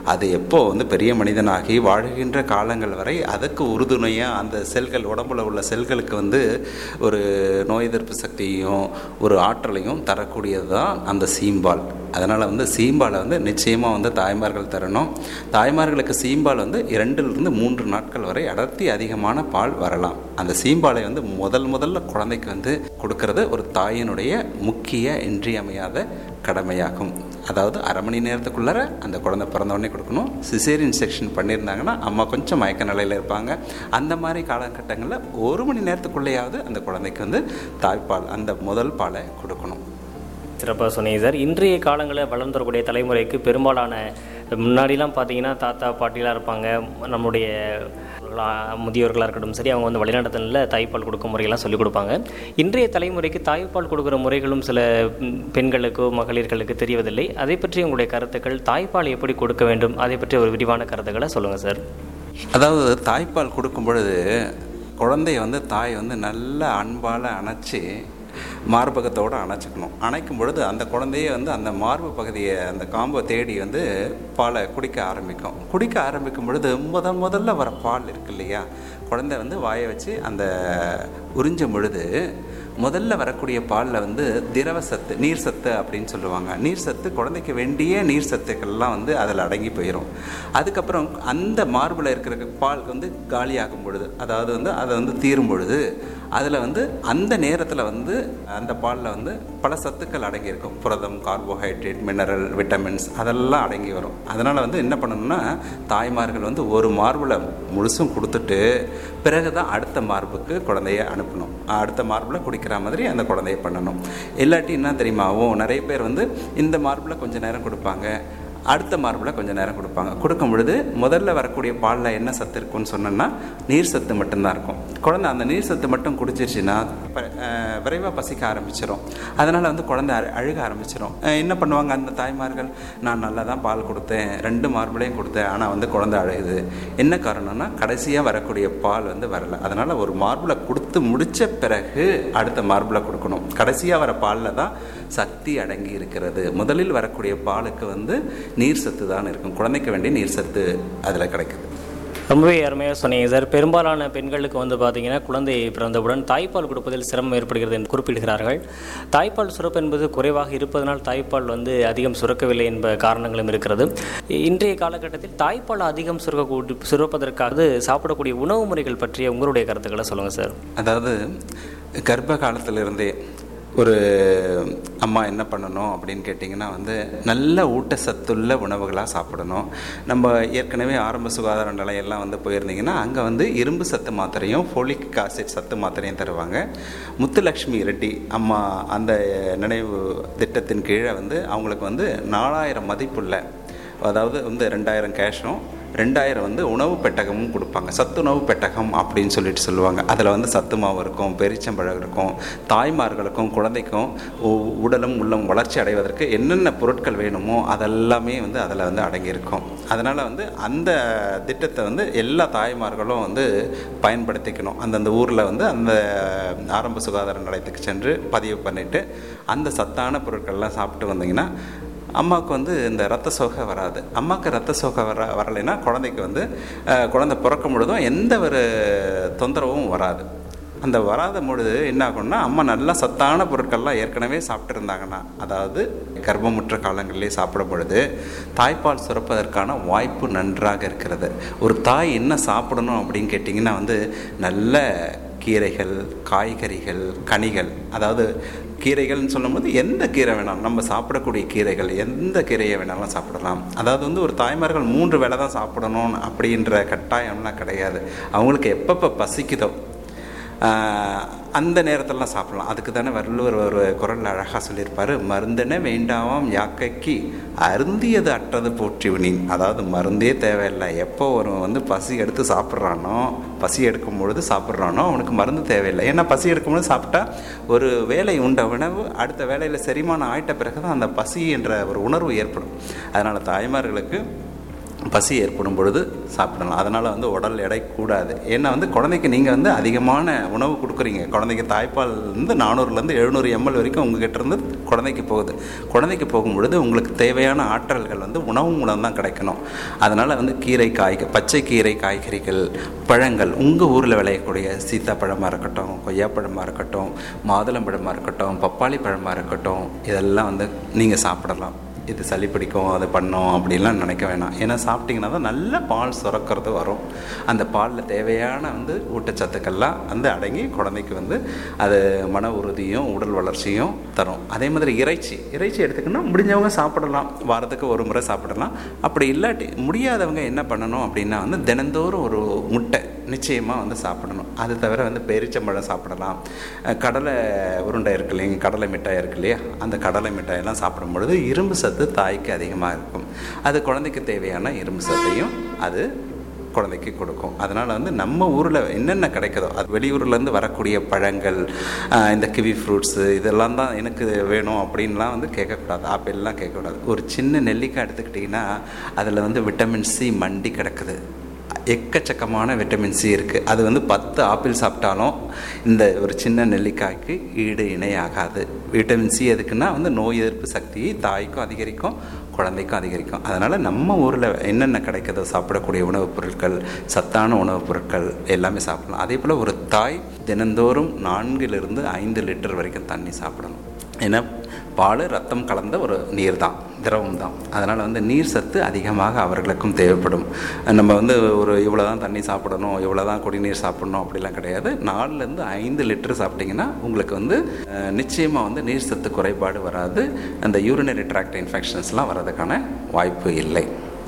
அது எப்போ வந்து பெரிய மனிதனாகி வாழ்கின்ற காலங்கள் வரை அதுக்கு உறுதுணையாக அந்த செல்கள் உடம்புல உள்ள செல்களுக்கு வந்து ஒரு நோய் எதிர்ப்பு சக்தியையும் ஒரு ஆற்றலையும் தரக்கூடியது தான் அந்த சீம்பால் அதனால் வந்து சீம்பாலை வந்து நிச்சயமாக வந்து தாய்மார்கள் தரணும் தாய்மார்களுக்கு சீம்பால் வந்து இரண்டிலிருந்து மூன்று நாட்கள் வரை அடர்த்தி அதிகமான பால் வரலாம் அந்த சீம்பாலை வந்து முதல் முதல்ல குழந்தைக்கு வந்து கொடுக்கறது ஒரு தாயினுடைய முக்கிய இன்றியமையாத கடமையாகும் அதாவது அரை மணி நேரத்துக்குள்ளார அந்த குழந்தை பிறந்த உடனே கொடுக்கணும் சிசேரியன் செக்ஷன் பண்ணியிருந்தாங்கன்னா அம்மா கொஞ்சம் மயக்க நிலையில் இருப்பாங்க அந்த மாதிரி காலகட்டங்களில் ஒரு மணி நேரத்துக்குள்ளேயாவது அந்த குழந்தைக்கு வந்து தாய்ப்பால் அந்த முதல் பாலை கொடுக்கணும் சிறப்பாக சொன்னீங்க சார் இன்றைய காலங்களில் வளர்ந்து வரக்கூடிய தலைமுறைக்கு பெரும்பாலான முன்னாடிலாம் பார்த்தீங்கன்னா தாத்தா பாட்டிலாம் இருப்பாங்க நம்முடைய லா- முதியோர்களாக இருக்கட்டும் சரி அவங்க வந்து வழிநடத்தலில் தாய்ப்பால் கொடுக்கும் முறையெல்லாம் சொல்லிக் கொடுப்பாங்க இன்றைய தலைமுறைக்கு தாய்ப்பால் கொடுக்குற முறைகளும் சில ம், பெண்களுக்கோ மகளிர்களுக்கு தெரியவதில்லை அதை பற்றி உங்களுடைய கருத்துக்கள் தாய்ப்பால் எப்படி கொடுக்க வேண்டும் அதை பற்றி ஒரு விரிவான கருத்துக்களை சொல்லுங்கள் சார் அதாவது தாய்ப்பால் கொடுக்கும் பொழுது குழந்தைய வந்து தாய் வந்து நல்ல அன்பால் அணைச்சி மார்பகத்தோடு அணைச்சிக்கணும் அணைக்கும் பொழுது அந்த குழந்தைய வந்து அந்த மார்பு பகுதியை அந்த காம்பை தேடி வந்து பாலை குடிக்க ஆரம்பிக்கும் குடிக்க ஆரம்பிக்கும் பொழுது முதல் முதல்ல வர பால் இருக்கு இல்லையா குழந்தை வந்து வாயை வச்சு அந்த உறிஞ்சும் பொழுது முதல்ல வரக்கூடிய பாலில் வந்து திரவ சத்து நீர் சத்து அப்படின்னு சொல்லுவாங்க நீர் சத்து குழந்தைக்கு வேண்டிய நீர் சத்துக்கள்லாம் வந்து அதில் அடங்கி போயிடும் அதுக்கப்புறம் அந்த மார்பில் இருக்கிற பால் வந்து காலியாகும் பொழுது அதாவது வந்து அதை வந்து தீரும் பொழுது அதில் வந்து அந்த நேரத்தில் வந்து அந்த பாலில் வந்து பல சத்துக்கள் அடங்கியிருக்கும் புரதம் கார்போஹைட்ரேட் மினரல் விட்டமின்ஸ் அதெல்லாம் அடங்கி வரும் அதனால் வந்து என்ன பண்ணணும்னா தாய்மார்கள் வந்து ஒரு மார்பில் முழுசும் கொடுத்துட்டு பிறகு தான் அடுத்த மார்புக்கு குழந்தைய அனுப்பணும் அடுத்த மார்பில் குடிக்கிற மாதிரி அந்த குழந்தைய பண்ணணும் இல்லாட்டி என்ன தெரியுமா ஓ நிறைய பேர் வந்து இந்த மார்பில் கொஞ்ச நேரம் கொடுப்பாங்க அடுத்த மார்பில் கொஞ்சம் நேரம் கொடுப்பாங்க கொடுக்கும் பொழுது முதல்ல வரக்கூடிய பாலில் என்ன சத்து இருக்குன்னு சொன்னோன்னா நீர் சத்து மட்டும்தான் இருக்கும் குழந்தை அந்த நீர் சத்து மட்டும் குடிச்சிருச்சுன்னா விரைவாக பசிக்க ஆரம்பிச்சிடும் அதனால் வந்து குழந்தை அழு- அழுக ஆரம்பிச்சிடும் அஹ் என்ன பண்ணுவாங்க அந்த தாய்மார்கள் நான் நல்லா தான் பால் கொடுத்தேன் ரெண்டு மார்பிளையும் கொடுத்தேன் ஆனால் வந்து குழந்தை அழுகுது என்ன காரணம்னா கடைசியாக வரக்கூடிய பால் வந்து வரல அதனால் ஒரு மார்பில் கொடுத்து முடித்த பிறகு அடுத்த மார்பில் கொடுக்கணும் கடைசியாக வர பாலில் தான் சக்தி அடங்கி இருக்கிறது முதலில் வரக்கூடிய பாலுக்கு வந்து நீர் சத்து தான் இருக்கும் குழந்தைக்கு வேண்டிய நீர் சத்து அதில் கிடைக்குது ரொம்பவே அருமையாக சொன்னீங்க சார் பெரும்பாலான பெண்களுக்கு வந்து பார்த்தீங்கன்னா குழந்தை பிறந்தவுடன் தாய்ப்பால் கொடுப்பதில் சிரமம் ஏற்படுகிறது என்று குறிப்பிடுகிறார்கள் தாய்ப்பால் சுரப்பு என்பது குறைவாக இருப்பதனால் தாய்ப்பால் வந்து அதிகம் சுரக்கவில்லை என்ப காரணங்களும் இருக்கிறது இன்றைய காலகட்டத்தில் தாய்ப்பால் அதிகம் சுரக்க சுரப்பதற்காக சாப்பிடக்கூடிய உணவு முறைகள் பற்றிய உங்களுடைய கருத்துக்களை சொல்லுங்கள் சார் அதாவது கர்ப்ப காலத்திலிருந்தே ஒரு அம்மா என்ன பண்ணணும் அப்படின்னு கேட்டிங்கன்னா வந்து நல்ல ஊட்டச்சத்துள்ள உணவுகளாக சாப்பிடணும் நம்ம ஏற்கனவே ஆரம்ப சுகாதார நிலையெல்லாம் வந்து போயிருந்தீங்கன்னா அங்கே வந்து இரும்பு சத்து மாத்திரையும் ஃபோலிக் ஆசிட் சத்து மாத்திரையும் தருவாங்க முத்துலக்ஷ்மி ரெட்டி அம்மா அந்த நினைவு திட்டத்தின் கீழே வந்து அவங்களுக்கு வந்து நாலாயிரம் மதிப்புள்ள அதாவது வந்து ரெண்டாயிரம் கேஷும் ரெண்டாயிரம் வந்து உணவு பெட்டகமும் கொடுப்பாங்க சத்துணவு பெட்டகம் அப்படின்னு சொல்லிட்டு சொல்லுவாங்க அதில் வந்து சத்து மாவு இருக்கும் பெரிச்சம்பழம் இருக்கும் தாய்மார்களுக்கும் குழந்தைக்கும் உ- உடலும் உள்ளம் வளர்ச்சி அடைவதற்கு என்னென்ன பொருட்கள் வேணுமோ அதெல்லாமே வந்து அதில் வந்து அடங்கியிருக்கும் அதனால் வந்து அந்த திட்டத்தை வந்து எல்லா தாய்மார்களும் வந்து பயன்படுத்திக்கணும் அந்தந்த ஊரில் வந்து அந்த ஆரம்ப சுகாதார நிலையத்துக்கு சென்று பதிவு பண்ணிவிட்டு அந்த சத்தான பொருட்கள்லாம் சாப்பிட்டு வந்தீங்கன்னா அம்மாவுக்கு வந்து இந்த ரத்த சோகை வராது அம்மாவுக்கு ரத்த சோகை வர வரலைன்னா குழந்தைக்கு வந்து அஹ், குழந்தை பிறக்கும் பொழுதும் எந்த ஒரு தொந்தரவும் வராது அந்த வராத பொழுது என்ன ஆகும்னா அம்மா நல்லா சத்தான பொருட்கள்லாம் ஏற்கனவே சாப்பிட்ருந்தாங்கன்னா அதாவது கர்ப்பமுற்ற காலங்களிலே சாப்பிடும் பொழுது தாய்ப்பால் சுரப்பதற்கான வாய்ப்பு நன்றாக இருக்கிறது ஒரு தாய் என்ன சாப்பிடணும் அப்படின்னு கேட்டிங்கன்னா வந்து நல்ல கீரைகள் காய்கறிகள் கனிகள் அதாவது கீரைகள்னு சொல்லும்போது எந்த கீரை வேணாலும் நம்ம சாப்பிடக்கூடிய கீரைகள் எந்த கீரையை வேணாலும் சாப்பிடலாம் அதாவது வந்து ஒரு தாய்மார்கள் மூன்று வேளை தான் சாப்பிடணும் அப்படின்ற கட்டாயம்லாம் கிடையாது அவங்களுக்கு எப்பப்போ பசிக்குதோ ஆஹ், அந்த நேரத்திலலாம் சாப்பிடலாம் அதுக்கு தானே வள்ளுவர் ஒரு குரலில் அழகாக சொல்லியிருப்பார் மருந்தென வேண்டாமாம் யாக்கைக்கு அருந்தியது அற்றது போற்றிவினின் அதாவது மருந்தே தேவையில்லை எப்போ ஒரு வந்து பசி எடுத்து சாப்பிட்றானோ பசி எடுக்கும் பொழுது சாப்பிட்றானோ அவனுக்கு மருந்து தேவையில்லை ஏன்னா பசி எடுக்கும் பொழுது சாப்பிட்டா ஒரு வேலை உண்ட உணவு அடுத்த வேலையில் செரிமானம் ஆயிட்ட பிறகு தான் அந்த பசி என்ற ஒரு உணர்வு ஏற்படும் அதனால் தாய்மார்களுக்கு பசி ஏற்படும் பொழுது சாப்பிடலாம் அதனால் வந்து உடல் எடை கூடாது ஏன்னா வந்து குழந்தைக்கு நீங்கள் வந்து அதிகமான உணவு கொடுக்குறீங்க குழந்தைக்கு தாய்ப்பால் வந்து நானூறுலேருந்து எழுநூறு எம்எல் வரைக்கும் உங்ககிட்ட இருந்து குழந்தைக்கு போகுது குழந்தைக்கு போகும் பொழுது உங்களுக்கு தேவையான ஆற்றல்கள் வந்து உணவு மூலம் தான் கிடைக்கணும் அதனால் வந்து கீரை காய்க பச்சை கீரை காய்கறிகள் பழங்கள் உங்கள் ஊரில் விளையக்கூடிய சீத்தாப்பழமாக இருக்கட்டும் கொய்யாப்பழமாக இருக்கட்டும் மாதுளம்பழமாக இருக்கட்டும் பப்பாளி பழமாக இருக்கட்டும் இதெல்லாம் வந்து நீங்கள் சாப்பிடலாம் இது சளி பிடிக்கும் அது பண்ணோம் அப்படின்லாம் நினைக்க வேணாம் ஏன்னா சாப்பிட்டிங்கன்னா தான் நல்ல பால் சுரக்கிறது வரும் அந்த பாலில் தேவையான வந்து ஊட்டச்சத்துக்கள்லாம் வந்து அடங்கி குழந்தைக்கு வந்து அது மன உறுதியும் உடல் வளர்ச்சியும் தரும் அதே மாதிரி இறைச்சி இறைச்சி எடுத்துக்கணும் முடிஞ்சவங்க சாப்பிடலாம் வாரத்துக்கு ஒரு முறை சாப்பிடலாம் அப்படி இல்லாட்டி முடியாதவங்க என்ன பண்ணணும் அப்படின்னா வந்து தினந்தோறும் ஒரு முட்டை நிச்சயமாக வந்து சாப்பிடணும் அது தவிர வந்து பேரிச்சம்பழம் சாப்பிடலாம் அஹ் கடலை உருண்டை இருக்கு இல்லைங்க கடலை மிட்டாய் இருக்கு இல்லையா அந்த கடலை மிட்டாயெல்லாம் சாப்பிடும் பொழுது இரும்பு சத்து தாய்க்கு அதிகமாக இருக்கும் அது குழந்தைக்கு தேவையான இரும்பு சத்தையும் அது குழந்தைக்கு கொடுக்கும் அதனால் வந்து நம்ம ஊரில் என்னென்ன கிடைக்குதோ அது வெளியூர்லேருந்து வரக்கூடிய பழங்கள் ஆஹ் இந்த கிவி ஃப்ரூட்ஸு இதெல்லாம் தான் எனக்கு வேணும் அப்படின்லாம் வந்து கேட்கக்கூடாது ஆப்பிள்லாம் கேட்கக்கூடாது ஒரு சின்ன நெல்லிக்காய் எடுத்துக்கிட்டிங்கன்னா அதில் வந்து விட்டமின் சி மண்டி கிடக்குது எக்கச்சக்கமான விட்டமின் சி இருக்குது அது வந்து பத்து ஆப்பிள் சாப்பிட்டாலும் இந்த ஒரு சின்ன நெல்லிக்காய்க்கு ஈடு இணையாகாது விட்டமின் சி எதுக்குன்னா வந்து நோய் எதிர்ப்பு சக்தியை தாய்க்கும் அதிகரிக்கும் குழந்தைக்கும் அதிகரிக்கும் அதனால் நம்ம ஊரில் என்னென்ன கிடைக்குதோ சாப்பிடக்கூடிய உணவுப் பொருட்கள் சத்தான உணவுப் பொருட்கள் எல்லாமே சாப்பிடலாம் அதே போல் ஒரு தாய் தினந்தோறும் நான்கிலிருந்து ஐந்து லிட்டர் வரைக்கும் தண்ணி சாப்பிடணும் ஏன்னா பால் ரத்தம் கலந்த ஒரு நீர் தான் திரவம் தான் அதனால் வந்து நீர் சத்து அதிகமாக அவர்களுக்கும் தேவைப்படும் நம்ம வந்து ஒரு இவ்வளோ தான் தண்ணி சாப்பிடணும் இவ்வளோ தான் குடிநீர் சாப்பிடணும் அப்படிலாம் கிடையாது நாலுலேருந்து ஐந்து லிட்டர் சாப்பிட்டிங்கன்னா உங்களுக்கு வந்து அஹ், நிச்சயமாக வந்து நீர் சத்து குறைபாடு வராது அந்த யூரினரி ட்ராக்ட் இன்ஃபெக்ஷன்ஸ்லாம் வர்றதுக்கான வாய்ப்பு இல்லை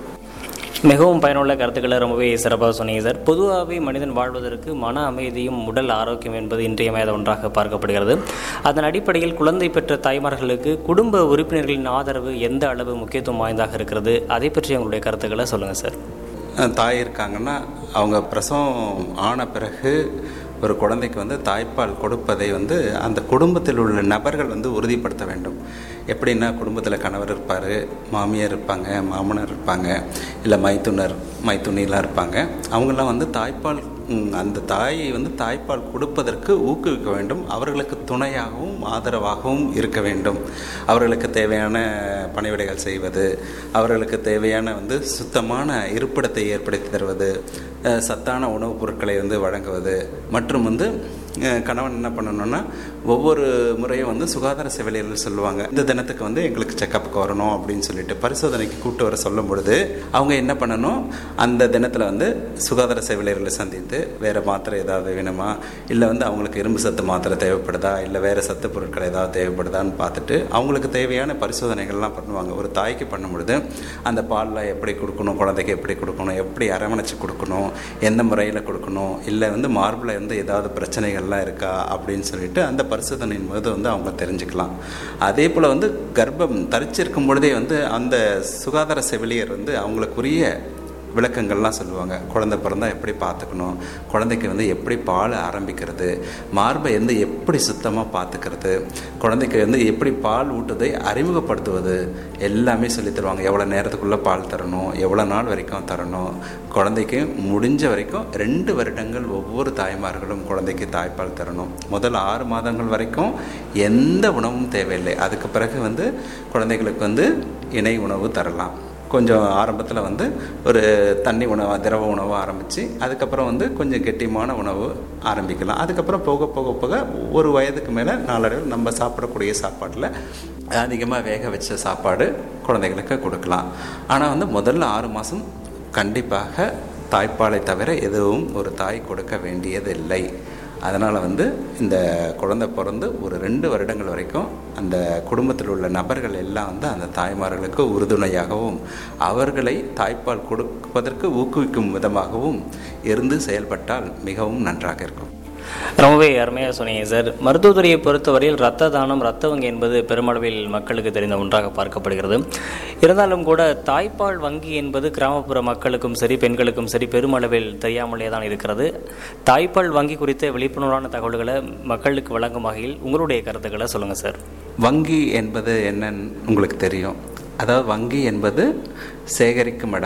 மிகவும் பயனுள்ள கருத்துக்களை ரொம்பவே சிறப்பாக சொன்னீங்க சார் பொதுவாகவே மனிதன் வாழ்வதற்கு மன அமைதியும் உடல் ஆரோக்கியம் என்பது இன்றியமையாத ஒன்றாக பார்க்கப்படுகிறது அதன் அடிப்படையில் குழந்தை பெற்ற தாய்மார்களுக்கு குடும்ப உறுப்பினர்களின் ஆதரவு எந்த அளவு முக்கியத்துவம் வாய்ந்ததாக இருக்கிறது அதை பற்றி உங்களுடைய கருத்துக்களை சொல்லுங்கள் சார் அஹ், தாய் இருக்காங்கன்னா அவங்க பிரசவம் ஆன பிறகு ஒரு குழந்தைக்கு வந்து தாய்ப்பால் கொடுப்பதை வந்து அந்த குடும்பத்தில் உள்ள நபர்கள் வந்து உறுதிப்படுத்த வேண்டும் எப்படின்னா குடும்பத்தில் கணவர் இருப்பார் மாமியார் இருப்பாங்க மாமனார் இருப்பாங்க இல்லை மைத்துனர் மைத்துனிலாம் இருப்பாங்க அவங்கெல்லாம் வந்து தாய்ப்பால் ம், அந்த தாயை வந்து தாய்ப்பால் கொடுப்பதற்கு ஊக்குவிக்க வேண்டும் அவர்களுக்கு துணையாகவும் ஆதரவாகவும் இருக்க வேண்டும் அவர்களுக்கு தேவையான பணிவிடைகள் செய்வது அவர்களுக்கு தேவையான வந்து சுத்தமான இருப்பிடத்தை ஏற்படுத்தி தருவது அஹ், சத்தான உணவுப் பொருட்களை வந்து வழங்குவது மற்றும் வந்து அஹ், கணவன் என்ன பண்ணணும்னா ஒவ்வொரு முறையும் வந்து சுகாதார செவிலியர்கள் சொல்லுவாங்க இந்த தினத்துக்கு வந்து எங்களுக்கு செக்கப்புக்கு வரணும் அப்படின்னு சொல்லிட்டு பரிசோதனைக்கு கூட்டு வர சொல்லும் பொழுது அவங்க என்ன பண்ணணும் அந்த தினத்தில் வந்து சுகாதார செவிலியர்களை சந்தித்து வேறு மாத்திரை ஏதாவது வேணுமா இல்லை வந்து அவங்களுக்கு இரும்பு சத்து மாத்திரை தேவைப்படுதா இல்லை வேறு சத்து பொருட்கள் ஏதாவது தேவைப்படுதான்னு பார்த்துட்டு அவங்களுக்கு தேவையான பரிசோதனைகள்லாம் பண்ணுவாங்க ஒரு தாய்க்கு பண்ணும் பொழுது அந்த பாலில் எப்படி கொடுக்கணும் குழந்தைக்கு எப்படி கொடுக்கணும் எப்படி அரவணைச்சு கொடுக்கணும் எந்த முறையில் கொடுக்கணும் இல்லை வந்து மார்பில் வந்து ஏதாவது பிரச்சனைகள்லாம் இருக்கா அப்படின்னு சொல்லிட்டு அந்த பரிசோதனையின் போது வந்து அவங்க தெரிஞ்சுக்கலாம் அதே போல் வந்து கர்ப்பம் தரிச்சிருக்கும் பொழுதே வந்து அந்த சுகாதார செவிலியர் வந்து அவங்களுக்குரிய விளக்கங்கள்லாம் சொல்லுவாங்க குழந்தை பிறந்தா எப்படி பார்த்துக்கணும் குழந்தைக்கு வந்து எப்படி பால் ஆரம்பிக்கிறது மார்பை வந்து எப்படி சுத்தமாக பார்த்துக்கிறது குழந்தைக்கு வந்து எப்படி பால் ஊட்டுதை அறிமுகப்படுத்துவது எல்லாமே சொல்லித் தருவாங்க எவ்வளோ நேரத்துக்குள்ளே பால் தரணும் எவ்வளோ நாள் வரைக்கும் தரணும் குழந்தைக்கு முடிஞ்ச வரைக்கும் ரெண்டு வருடங்கள் ஒவ்வொரு தாய்மார்களும் குழந்தைக்கு தாய்ப்பால் தரணும் முதல் ஆறு மாதங்கள் வரைக்கும் எந்த உணவும் தேவையில்லை அதுக்கு பிறகு வந்து குழந்தைகளுக்கு வந்து இணை உணவு தரலாம் கொஞ்சம் ஆரம்பத்தில் வந்து ஒரு தண்ணி உணவு திரவ உணவு ஆரம்பித்து அதுக்கப்புறம் வந்து கொஞ்சம் கெட்டியமான உணவு ஆரம்பிக்கலாம் அதுக்கப்புறம் போக போக போக ஒரு வயதுக்கு மேலே நாளடைவில் நம்ம சாப்பிடக்கூடிய சாப்பாட்டில் அதிகமாக வேக வச்ச சாப்பாடு குழந்தைகளுக்கு கொடுக்கலாம் ஆனால் வந்து முதல்ல ஆறு மாதம் கண்டிப்பாக தாய்ப்பாலை தவிர எதுவும் ஒரு தாய் கொடுக்க வேண்டியதில்லை அதனால் வந்து இந்த குழந்தை பிறந்து ஒரு ரெண்டு வருடங்கள் வரைக்கும் அந்த குடும்பத்தில் உள்ள நபர்கள் எல்லாம் வந்து அந்த தாய்மார்களுக்கு உறுதுணையாகவும் அவர்களை தாய்ப்பால் கொடுப்பதற்கு ஊக்குவிக்கும் விதமாகவும் இருந்து செயல்பட்டால் மிகவும் நன்றாக இருக்கும் ரொம்பவே அருமையாக சொன்னீங்க சார் மருத்துவத்துறையை பொறுத்தவரையில் இரத்த தானம் இரத்த வங்கி என்பது பெருமளவில் மக்களுக்கு தெரிந்த ஒன்றாக பார்க்கப்படுகிறது இருந்தாலும் கூட தாய்ப்பால் வங்கி என்பது கிராமப்புற மக்களுக்கும் சரி பெண்களுக்கும் சரி பெருமளவில் தெரியாமலே தான் இருக்கிறது தாய்ப்பால் வங்கி குறித்த விழிப்புணர்வான தகவல்களை மக்களுக்கு வழங்கும் வகையில் உங்களுடைய கருத்துக்களை சொல்லுங்கள் சார் வங்கி என்பது என்னன்னு உங்களுக்கு தெரியும் அதாவது வங்கி என்பது சேகரிக்கும் இடம்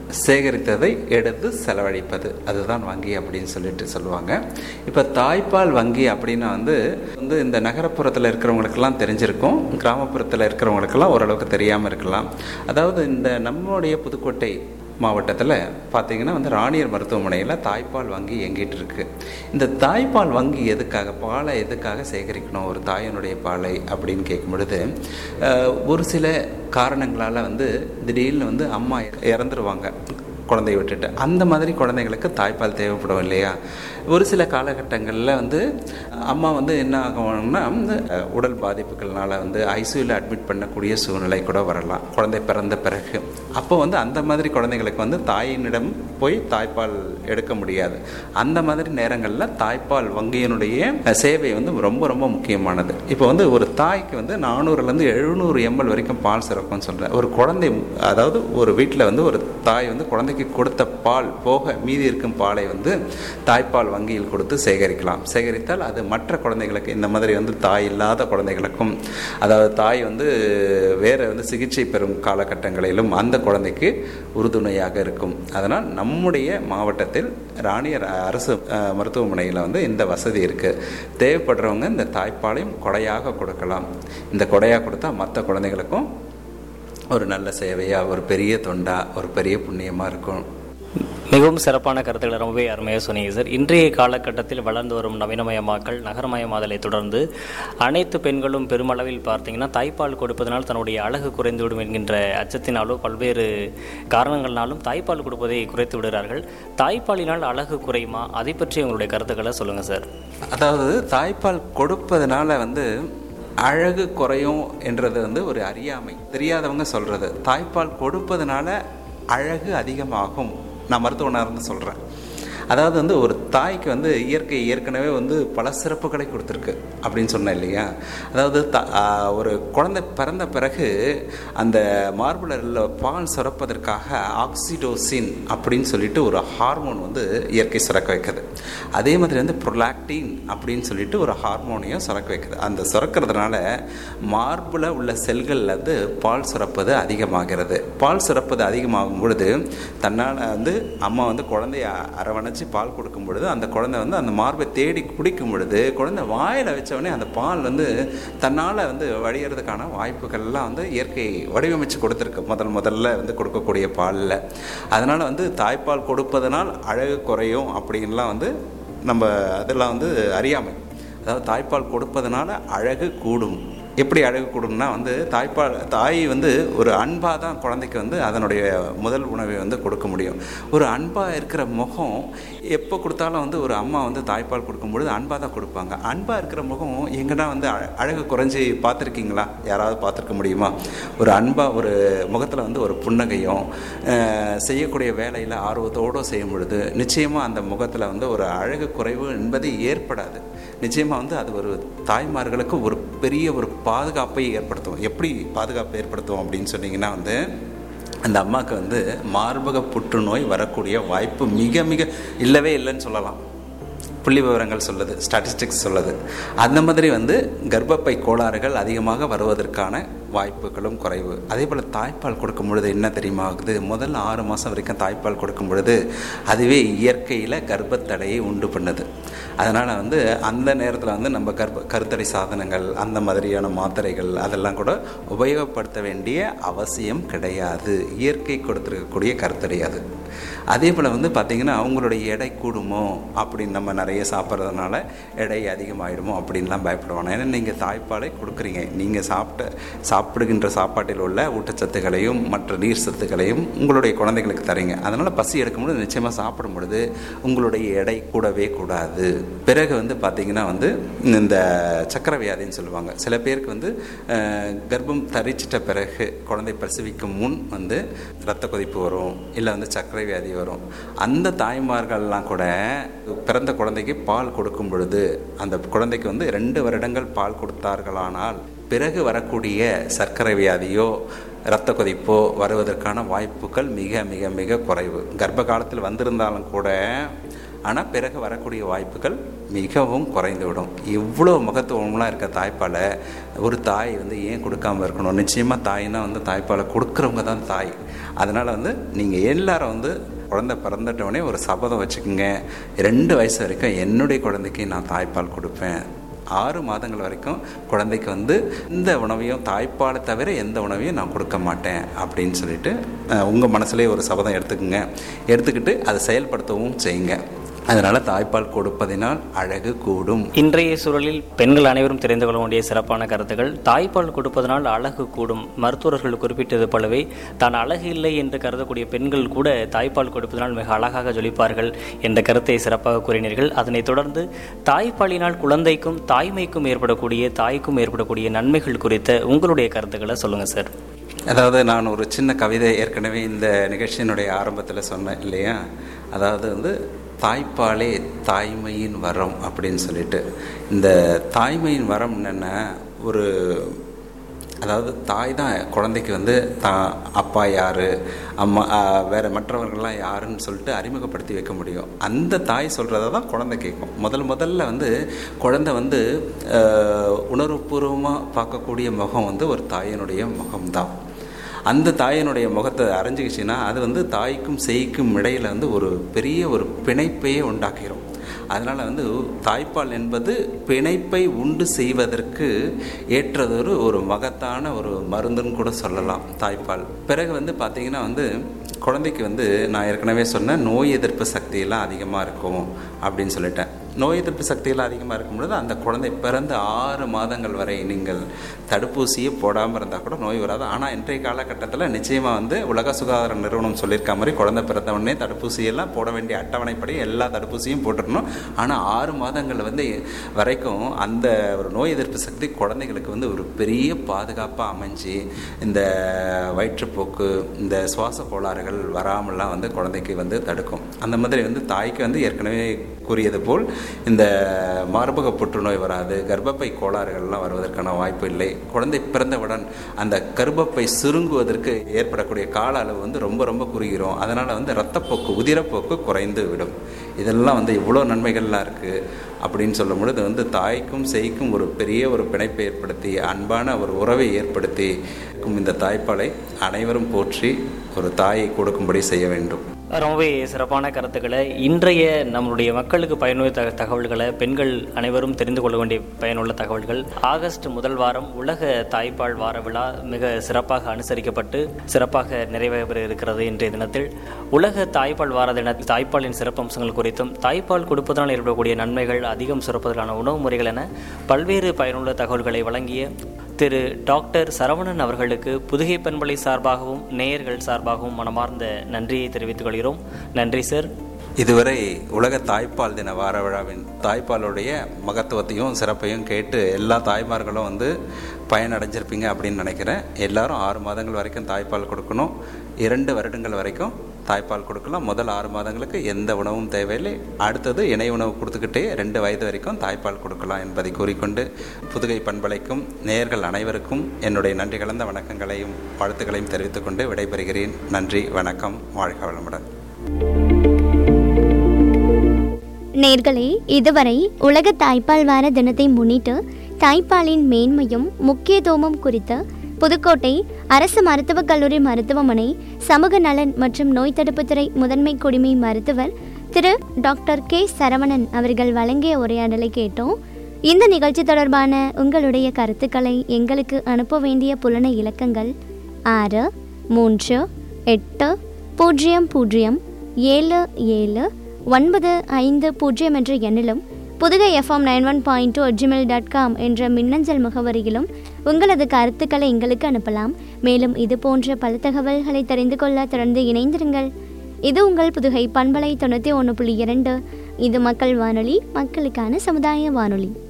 சேகரித்ததை எடுத்து செலவழிப்பது அதுதான் வங்கி அப்படின்னு சொல்லிட்டு சொல்லுவாங்க இப்போ தாய்ப்பால் வங்கி அப்படின்னா வந்து வந்து இந்த நகரப்புறத்தில் இருக்கிறவங்களுக்கெல்லாம் தெரிஞ்சிருக்கும் கிராமப்புறத்தில் இருக்கிறவங்களுக்கெல்லாம் ஓரளவுக்கு தெரியாமல் இருக்கலாம் அதாவது இந்த நம்மளுடைய புதுக்கோட்டை மாவட்டத்தில் பார்த்தீங்கன்னா வந்து ராணியர் மருத்துவமனையில் தாய்ப்பால் வங்கி இயங்கிட்டு இருக்கு இந்த தாய்ப்பால் வங்கி எதுக்காக பாலை எதுக்காக சேகரிக்கணும் ஒரு தாயினுடைய பாலை அப்படின்னு கேட்கும் பொழுது அஹ், ஒரு சில காரணங்களால் வந்து திடீர்னு வந்து அம்மா இறந்துருவாங்க குழந்தைய விட்டுட்டு அந்த மாதிரி குழந்தைங்களுக்கு தாய்ப்பால் தேவைப்படும் இல்லையா ஒரு சில காலகட்டங்களில் வந்து அம்மா வந்து என்ன ஆகும்னா வந்து, அஹ், உடல் பாதிப்புகள்னால வந்து ஐசியூவில் அட்மிட் பண்ணக்கூடிய சூழ்நிலை கூட வரலாம் குழந்தை பிறந்த பிறகு அப்போ வந்து அந்த மாதிரி குழந்தைங்களுக்கு வந்து தாயினிடம் போய் தாய்ப்பால் எடுக்க முடியாது அந்த மாதிரி நேரங்களில் தாய்ப்பால் வங்கியினுடைய அஹ், சேவை வந்து ரொம்ப ரொம்ப முக்கியமானது இப்போ வந்து ஒரு தாய்க்கு வந்து நானூறுலேருந்து எழுநூறு எம்எல் வரைக்கும் பால் சுரக்கும்னு சொல்கிறேன் ஒரு குழந்தை அதாவது ஒரு வீட்டில் வந்து ஒரு தாய் வந்து குழந்தைக்கு கொடுத்த பால் போக மீதி இருக்கும் பாலை வந்து தாய்ப்பால் வங்கியில் கொடுத்து சேகரிக்கலாம் சேகரித்தால் அது மற்ற குழந்தைகளுக்கு இந்த மாதிரி வந்து தாய் இல்லாத குழந்தைகளுக்கும் அதாவது தாய் வந்து வேறு வந்து சிகிச்சை பெறும் காலகட்டங்களிலும் அந்த குழந்தைக்கு உறுதுணையாக இருக்கும் அதனால் நம்முடைய மாவட்டத்தில் ராணியர் அரசு அஹ், மருத்துவமனையில் வந்து இந்த வசதி இருக்குது தேவைப்படுறவங்க இந்த தாய்ப்பாலையும் கொடையாக கொடுக்கலாம் இந்த கொடையாக கொடுத்தா மற்ற குழந்தைகளுக்கும் ஒரு நல்ல சேவையாக ஒரு பெரிய தொண்டா ஒரு பெரிய புண்ணியமாக இருக்கும் மிகவும் சிறப்பான கருத்துக்களை ரொம்பவே அருமையாக சொன்னீங்க சார் இன்றைய காலகட்டத்தில் வளர்ந்து வரும் நவீனமயமாக்கல் நகரமயமாதலை தொடர்ந்து அனைத்து பெண்களும் பெருமளவில் பார்த்தீங்கன்னா தாய்ப்பால் கொடுப்பதனால் தன்னுடைய அழகு குறைந்துவிடும் என்கின்ற அச்சத்தினாலோ பல்வேறு காரணங்களாலும் தாய்ப்பால் கொடுப்பதை குறைத்து விடுகிறார்கள் தாய்ப்பாலினால் அழகு குறையுமா அதை பற்றி உங்களுடைய கருத்துக்களை சொல்லுங்கள் சார் அதாவது தாய்ப்பால் கொடுப்பதனால வந்து அழகு குறையும் என்றது வந்து ஒரு அறியாமை தெரியாதவங்க சொல்றது தாய்ப்பால் கொடுப்பதனால அழகு அதிகமாகும் நான் மருத்துவனார்னு சொல்கிறேன் அதாவது வந்து ஒரு தாய்க்கு வந்து இயற்கை ஏற்கனவே வந்து பல சிறப்புகளை கொடுத்துருக்கு அப்படின்னு சொன்னேன் இல்லையா அதாவது த ஆ, ஒரு குழந்தை பிறந்த பிறகு அந்த மார்புலரில் பால் சுரப்பதற்காக ஆக்சிடோசின் அப்படின்னு சொல்லிட்டு ஒரு ஹார்மோன் வந்து இயற்கை சுரக்க வைக்குது அதே மாதிரி வந்து ப்ரொலாக்டின் அப்படின்னு சொல்லிட்டு ஒரு ஹார்மோனையும் சுரக்க வைக்குது அந்த சுரக்கிறதுனால மார்பில் உள்ள செல்களில் வந்து பால் சுரப்பது அதிகமாகிறது பால் சுரப்பது அதிகமாகும் பொழுது தன்னால் வந்து அம்மா வந்து குழந்தைய அரவணைச்சு பால் கொடுக்கும் பொழுது அந்த குழந்தை வந்து அந்த மார்பை தேடி குடிக்கும் பொழுது குழந்தை வாயில் வச்சவொடனே அந்த பால் வந்து தன்னால் வந்து வடிகிறதுக்கான வாய்ப்புகள்லாம் வந்து இயற்கை வடிவமைச்சு கொடுத்துருக்கு முதல் முதல்ல வந்து கொடுக்கக்கூடிய பாலில் அதனால் வந்து தாய்ப்பால் கொடுப்பதனால் அழகு குறையும் அப்படின்லாம் வந்து நம்ம அதெல்லாம் வந்து அறியாமை அதாவது தாய்ப்பால் கொடுப்பதனால அழகு கூடும் எப்படி அழகு கூடும்னா வந்து தாய்ப்பால் தாய் வந்து ஒரு அன்பாக தான் குழந்தைக்கு வந்து அதனுடைய முதல் உணவை வந்து கொடுக்க முடியும் ஒரு அன்பாக இருக்கிற முகம் எப்போ கொடுத்தாலும் வந்து ஒரு அம்மா வந்து தாய்ப்பால் கொடுக்கும்பொழுது அன்பாக தான் கொடுப்பாங்க அன்பாக இருக்கிற முகம் எங்கன்னா வந்து அழ- அழகு குறைஞ்சி பார்த்துருக்கீங்களா யாராவது பார்த்துருக்க முடியுமா ஒரு அன்பாக ஒரு முகத்தில் வந்து ஒரு புன்னகையும் அஹ், செய்யக்கூடிய வேலையில் ஆர்வத்தோடு செய்யும் பொழுது நிச்சயமாக அந்த முகத்தில் வந்து ஒரு அழகு குறைவு என்பது ஏற்படாது நிச்சயமாக வந்து அது ஒரு தாய்மார்களுக்கு ஒரு பெரிய ஒரு பாதுகாப்பை ஏற்படுத்தும் எப்படி பாதுகாப்பு ஏற்படுத்தும் அப்படின்னு சொன்னீங்கன்னா வந்து அந்த அம்மாவுக்கு வந்து மார்பக புற்றுநோய் வரக்கூடிய வாய்ப்பு மிக மிக இல்லவே இல்லைன்னு சொல்லலாம் புள்ளி விவரங்கள் சொல்லுது ஸ்டாட்டிஸ்டிக்ஸ் சொல்லுது அந்த மாதிரி வந்து கர்ப்பப்பை கோளாறுகள் அதிகமாக வருவதற்கான வாய்ப்புகளும் குறைவு அதே போல் தாய்ப்பால் கொடுக்கும் பொழுது என்ன தெரியுமா ஆகுது முதல் ஆறு மாதம் வரைக்கும் தாய்ப்பால் கொடுக்கும் பொழுது அதுவே இயற்கையில் கர்ப்பத்தடையை உண்டு பண்ணுது அதனால் வந்து அந்த நேரத்தில் வந்து நம்ம கர்ப்ப கருத்தடை சாதனங்கள் அந்த மாதிரியான மாத்திரைகள் அதெல்லாம் கூட உபயோகப்படுத்த வேண்டிய அவசியம் கிடையாது இயற்கை கொடுத்துருக்கக்கூடிய கருத்தடை அது அதே போல் வந்து பார்த்திங்கன்னா அவங்களுடைய எடை கூடுமோ அப்படின்னு நம்ம நிறைய சாப்பிட்றதுனால எடை அதிகமாகிடுமோ அப்படின்லாம் பயப்படுவாங்க ஏன்னா நீங்கள் தாய்ப்பாலை கொடுக்குறீங்க நீங்கள் சாப்பிட்ட சாப்பிடுகின்ற சாப்பாட்டில் உள்ள ஊட்டச்சத்துக்களையும் மற்ற நீர் சத்துக்களையும் உங்களுடைய குழந்தைகளுக்கு தரீங்க அதனால் பசி எடுக்கும்போது நிச்சயமாக சாப்பிடும் பொழுது உங்களுடைய எடை கூடவே கூடாது பிறகு வந்து பார்த்திங்கன்னா வந்து இந்த சக்கரை வியாதின்னு சொல்லுவாங்க சில பேருக்கு வந்து அஹ், கர்ப்பம் தரிச்சிட்ட பிறகு குழந்தை பிரசவிக்கும் முன் வந்து இரத்த கொதிப்பு வரும் இல்லை வந்து சர்க்கரை வியாதி வரும் அந்த தாய்மார்கள்லாம் கூட பிறந்த குழந்தைக்கு பால் கொடுக்கும் பொழுது அந்த குழந்தைக்கு வந்து ரெண்டு வருடங்கள் பால் கொடுத்தார்களானால் பிறகு வரக்கூடிய சர்க்கரை வியாதியோ இரத்த கொதிப்போ வருவதற்கான வாய்ப்புகள் மிக மிக மிக குறைவு கர்ப்ப காலத்தில் வந்திருந்தாலும் கூட ஆனால் பிறகு வரக்கூடிய வாய்ப்புகள் மிகவும் குறைந்துவிடும் இவ்வளோ முகத்துவம்லாம் இருக்க தாய்ப்பாலை ஒரு தாய் வந்து ஏன் கொடுக்காம இருக்கணும் நிச்சயமாக தாய்னா வந்து தாய்ப்பாலை கொடுக்குறவங்க தான் தாய் அதனால் வந்து நீங்கள் எல்லாரும் வந்து குழந்தை பிறந்துட்டவொடனே ஒரு சபதம் வச்சுக்கோங்க ரெண்டு வயசு வரைக்கும் என்னுடைய குழந்தைக்கு நான் தாய்ப்பால் கொடுப்பேன் ஆறு மாதங்கள் வரைக்கும் குழந்தைக்கு வந்து இந்த உணவையும் தாய்ப்பாலை தவிர எந்த உணவையும் நான் கொடுக்க மாட்டேன் அப்படின்னு சொல்லிட்டு உங்கள் மனசுலேயே ஒரு சபதம் எடுத்துக்கோங்க எடுத்துக்கிட்டு அதை செயல்படுத்தவும் செய்யுங்க அதனால் தாய்ப்பால் கொடுப்பதினால் அழகு கூடும் இன்றைய சூழலில் பெண்கள் அனைவரும் தெரிந்து கொள்ள வேண்டிய சிறப்பான கருத்துக்கள் தாய்ப்பால் கொடுப்பதனால் அழகு கூடும் மருத்துவர்கள் குறிப்பிட்டது போலவே தான் அழகு இல்லை என்று கருதக்கூடிய பெண்கள் கூட தாய்ப்பால் கொடுப்பதனால் மிக அழகாக ஜொலிப்பார்கள் என்ற கருத்தை சிறப்பாக கூறினீர்கள் அதனைத் தொடர்ந்து தாய்ப்பாலினால் குழந்தைக்கும் தாய்மைக்கும் ஏற்படக்கூடிய தாய்க்கும் ஏற்படக்கூடிய நன்மைகள் குறித்த உங்களுடைய கருத்துக்களை சொல்லுங்கள் சார் அதாவது நான் ஒரு சின்ன கவிதை ஏற்கனவே இந்த நிகழ்ச்சியினுடைய ஆரம்பத்தில் சொன்னேன் இல்லையா அதாவது வந்து தாய்ப்பாலே தாய்மையின் வரம் அப்படின்னு சொல்லிட்டு இந்த தாய்மையின் வரம் என்னென்னா ஒரு அதாவது தாய் தான் குழந்தைக்கு வந்து தா அப்பா யார் அம்மா வேறு மற்றவர்கள்லாம் யாருன்னு சொல்லிட்டு அறிமுகப்படுத்தி வைக்க முடியும் அந்த தாய் சொல்கிறத தான் குழந்தை கேட்கும் முதல் முதல்ல வந்து குழந்தை வந்து உணர்வுபூர்வமாக பார்க்கக்கூடிய முகம் வந்து ஒரு தாயினுடைய முகம்தான் அந்த தாயினுடைய முகத்தை அரைஞ்சிக்கிச்சின்னா அது வந்து தாய்க்கும் செய்க்கும் இடையில் வந்து ஒரு பெரிய ஒரு பிணைப்பையே உண்டாக்கிடும் அதனால் வந்து தாய்ப்பால் என்பது பிணைப்பை உண்டு செய்வதற்கு ஏற்றதொரு ஒரு மகத்தான ஒரு மருந்துன்னு கூட சொல்லலாம் தாய்ப்பால் பிறகு வந்து பார்த்திங்கன்னா வந்து குழந்தைக்கு வந்து நான் ஏற்கனவே சொன்னேன் நோய் எதிர்ப்பு சக்தியெல்லாம் அதிகமாக இருக்கும் அப்படின்னு சொல்லிட்டேன் நோய் எதிர்ப்பு சக்தியெல்லாம் அதிகமாக இருக்கும் பொழுது அந்த குழந்தை பிறந்த ஆறு மாதங்கள் வரை நீங்கள் தடுப்பூசியே போடாமல் இருந்தால் கூட நோய் வராது ஆனால் இன்றைய காலகட்டத்தில் நிச்சயமாக வந்து உலக சுகாதார நிறுவனம் சொல்லியிருக்க மாதிரி குழந்தை பிறந்த உடனே தடுப்பூசியெல்லாம் போட வேண்டிய அட்டவணைப்படி எல்லா தடுப்பூசியும் போட்டுடணும் ஆனால் ஆறு மாதங்கள் வந்து வரைக்கும் அந்த ஒரு நோய் எதிர்ப்பு சக்தி குழந்தைகளுக்கு வந்து ஒரு பெரிய பாதுகாப்பாக அமைஞ்சு இந்த வயிற்றுப்போக்கு இந்த சுவாச கோளாறுகள் வராமலாம் வந்து குழந்தைக்கு வந்து தடுக்கும் அந்த மாதிரி வந்து தாய்க்கு வந்து ஏற்கனவே கூறியது போல் இந்த மார்பக புற்றுநோய் வராது கர்ப்பப்பை கோளாறுகள்லாம் வருவதற்கான வாய்ப்பு இல்லை குழந்தை பிறந்தவுடன் அந்த கர்ப்பப்பை சுருங்குவதற்கு ஏற்படக்கூடிய கால அளவு வந்து ரொம்ப ரொம்ப குறுகிறோம் அதனால் வந்து இரத்தப்போக்கு உதிரப்போக்கு குறைந்து விடும் இதெல்லாம் வந்து இவ்வளோ நன்மைகள்லாம் இருக்குது அப்படின்னு சொல்லும் பொழுது வந்து தாய்க்கும் செய்க்கும் ஒரு பெரிய ஒரு பிணைப்பை ஏற்படுத்தி அன்பான ஒரு உறவை ஏற்படுத்தி இந்த தாய்ப்பாலை அனைவரும் போற்றி ஒரு தாயை கொடுக்கும்படி செய்ய வேண்டும் ரொம்பவே சிறப்பான கருத்துக்களை இன்றைய நம்மளுடைய மக்களுக்கு பயனுள்ள த தகவல்களை பெண்கள் அனைவரும் தெரிந்து கொள்ள வேண்டிய பயனுள்ள தகவல்கள் ஆகஸ்ட் முதல் வாரம் உலக தாய்ப்பால் வார விழா மிக சிறப்பாக அனுசரிக்கப்பட்டு சிறப்பாக நிறைவேற இருக்கிறது இன்றைய தினத்தில் உலக தாய்ப்பால் வார தினத்தில் தாய்ப்பாலின் சிறப்பம்சங்கள் குறித்தும் தாய்ப்பால் கொடுப்பதனால் ஏற்படக்கூடிய நன்மைகள் அதிகம் சுரப்பதற்கான உணவு முறைகள் என பல்வேறு பயனுள்ள தகவல்களை வழங்கிய திரு டாக்டர் சரவணன் அவர்களுக்கு புதுகை பண்பலை சார்பாகவும் நேயர்கள் சார்பாகவும் மனமார்ந்த நன்றியை தெரிவித்துக் கொள்கிறோம் நன்றி சார் இதுவரை உலக தாய்ப்பால் தின வார விழாவின் தாய்ப்பாலுடைய மகத்துவத்தையும் சிறப்பையும் கேட்டு எல்லா தாய்மார்களும் வந்து பயனடைஞ்சிருப்பீங்க அப்படின்னு நினைக்கிறேன் எல்லாரும் ஆறு மாதங்கள் வரைக்கும் தாய்ப்பால் கொடுக்கணும் இரண்டு வருடங்கள் வரைக்கும் தாய்ப்பால் கொடுக்கலாம் முதல் ஆறு மாதங்களுக்கு எந்த உணவும் தேவையில்லை அடுத்தது இணை உணவு கொடுத்துக்கிட்டே ரெண்டு வயது வரைக்கும் தாய்ப்பால் கொடுக்கலாம் என்பதை கூறிக்கொண்டு புதுகை பண்பலைக்கும் நேயர்கள் அனைவருக்கும் என்னுடைய நன்றி கலந்த வணக்கங்களையும் வாழ்த்துக்களையும் தெரிவித்துக்கொண்டு விடைபெறுகிறேன் நன்றி வணக்கம் வாழ்க வளமுடன் நேர்களே இதுவரை உலக தாய்ப்பால் வார தினத்தை முன்னிட்டு தாய்ப்பாலின் மேன்மையும் முக்கியத்துவமும் குறித்து புதுக்கோட்டை அரசு மருத்துவக் கல்லூரி மருத்துவமனை சமூக நலன் மற்றும் நோய் தடுப்புத்துறை முதன்மை குடிமை மருத்துவர் திரு டாக்டர் கே சரவணன் அவர்கள் வழங்கிய உரையாடலை கேட்டோம் இந்த நிகழ்ச்சி தொடர்பான உங்களுடைய கருத்துக்களை எங்களுக்கு அனுப்ப வேண்டிய புலன இலக்கங்கள் ஆறு மூன்று எட்டு பூஜ்ஜியம் பூஜ்ஜியம் ஏழு ஏழு ஒன்பது ஐந்து பூஜ்ஜியம் என்ற எண்ணிலும் Pudugai FM nine one point two Gmail dot com என்ற மின்னஞ்சல் முகவரியிலும் உங்களது கருத்துக்களை எங்களுக்கு அனுப்பலாம் மேலும் இது போன்ற பல தகவல்களை தெரிந்து கொள்ள தொடர்ந்து இணைந்திருங்கள் இது உங்கள் புதுகை பண்பலை தொண்ணூற்றி ஒன்று புள்ளி இரண்டு இது மக்கள் வானொலி மக்களுக்கான சமுதாய வானொலி